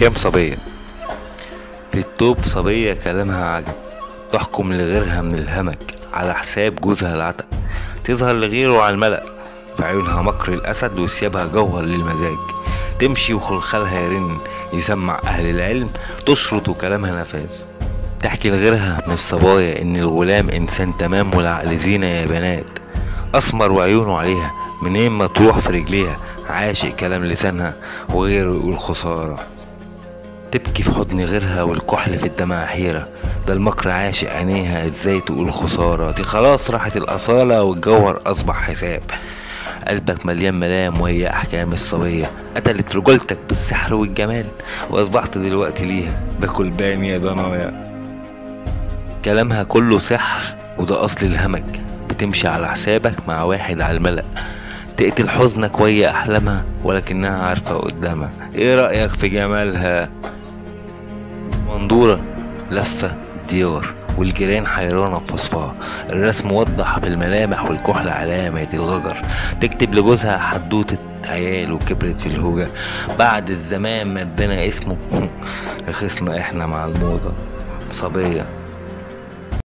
أحكام صبية للتوب صبية كلامها عجب تحكم لغيرها من الهمج على حساب جوزها العتق تظهر لغيره على الملأ في عيونها مكر الأسد وثيابها جوهر للمزاج تمشي وخلخالها يرن يسمع أهل العلم تشرط وكلامها نفاذ تحكي لغيرها من الصبايا إن الغلام إنسان تمام والعقل زينة يا بنات أسمر وعيونه عليها منين ما تروح في رجليها عاشق كلام لسانها وغيره يقول خسارة تبكي في حضن غيرها والكحل في الدمع حيرة ده المكر عاشق عينيها ازاي تقول خسارة دي خلاص راحت الأصالة والجوهر أصبح حساب قلبك مليان ملام وهي أحكام الصبية قتلت رجولتك بالسحر والجمال وأصبحت دلوقتي ليها باكل بان يا ضنايا كلامها كله سحر وده أصل الهمج بتمشي على حسابك مع واحد على الملأ تقتل حزنك وهي أحلامها ولكنها عارفة قدامها ايه رأيك في جمالها مندورة لفة ديار والجيران حيرانة في وصفها الرسم وضح بالملامح والكحل علامة الغجر تكتب لجوزها حدوتة عيال وكبرت في الهوجة بعد الزمان ما اتبنى اسمه رخصنا احنا مع الموضة صبية